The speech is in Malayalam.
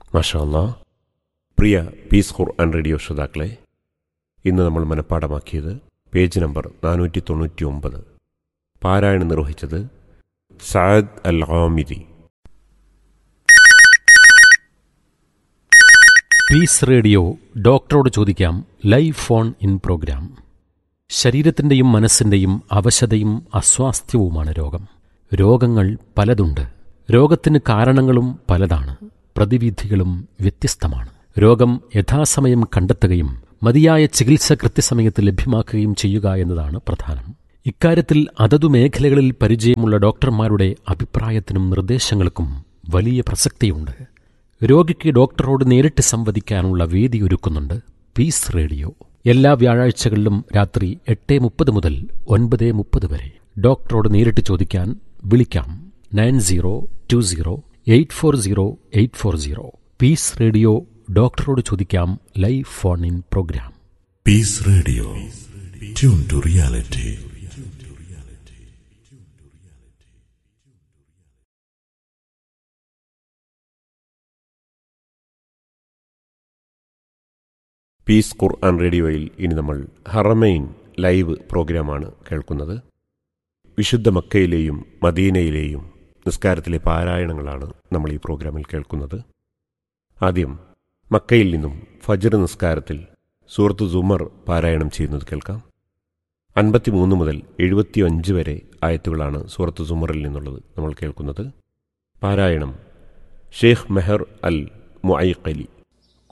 മഷാല്ല പ്രിയ പീസ് ഖുർആൻ റേഡിയോ ശ്രോതാക്കളെ ഇന്ന് നമ്മൾ മനഃപ്പാടമാക്കിയത് പേജ് നമ്പർ നാനൂറ്റി തൊണ്ണൂറ്റി ഒമ്പത് പാരായണം നിർവഹിച്ചത് Saad Al Amiri Peace Radio ഡോക്ടറോട് ചോദിക്കാം ലൈവ് ഫോൺ ഇൻ പ്രോഗ്രാം ശരീരത്തിൻ്റെയും മനസ്സിൻ്റെയും അവശതയും അസ്വാസ്ഥ്യവുമാണ് രോഗം രോഗങ്ങൾ പലതുണ്ട് രോഗത്തിന് കാരണങ്ങളും പലതാണ് പ്രതിവിധികളും വ്യത്യസ്തമാണ് രോഗം യഥാസമയം കണ്ടെത്തുകയും മതിയായ ചികിത്സ കൃത്യസമയത്ത് ലഭ്യമാക്കുകയും ചെയ്യുക എന്നതാണ് പ്രധാനം ഇക്കാര്യത്തിൽ അതതു മേഖലകളിൽ പരിചയമുള്ള ഡോക്ടർമാരുടെ അഭിപ്രായത്തിനും നിർദ്ദേശങ്ങൾക്കും വലിയ പ്രസക്തിയുണ്ട് രോഗിക്ക് ഡോക്ടറോട് നേരിട്ട് സംവദിക്കാനുള്ള വേദി ഒരുക്കുന്നുണ്ട് പീസ് റേഡിയോ എല്ലാ വ്യാഴാഴ്ചകളിലും രാത്രി എട്ട് മുപ്പത് മുതൽ ഒൻപത് മുപ്പത് വരെ ഡോക്ടറോട് നേരിട്ട് ചോദിക്കാൻ വിളിക്കാം nine zero two zero eight four zero eight four zero Peace Radio ഡോക്ടറോട് ചോദിക്കാം live phone in programme Peace Radio. Tune to reality. Peace Quran റേഡിയോയിൽ ഇനി നമ്മൾ ഹറമൈൻ ലൈവ് പ്രോഗ്രാമാണ് കേൾക്കുന്നത് വിശുദ്ധ മക്കയിലെയും മദീനയിലെയും നിസ്കാരത്തിലെ പാരായണങ്ങളാണ് നമ്മൾ ഈ പ്രോഗ്രാമിൽ കേൾക്കുന്നത് ആദ്യം മക്കയിൽ നിന്നും ഫജർ നിസ്കാരത്തിൽ സൂറത്ത് സുമർ പാരായണം ചെയ്യുന്നത് കേൾക്കാം അൻപത്തിമൂന്ന് മുതൽ എഴുപത്തിയഞ്ച് വരെ ആയത്തുകളാണ് സൂറത്ത് സുമറിൽ നിന്നുള്ളത് നമ്മൾ കേൾക്കുന്നത് പാരായണം ഷെയ്ഖ് മെഹർ അൽ മുഅയ്ഖലി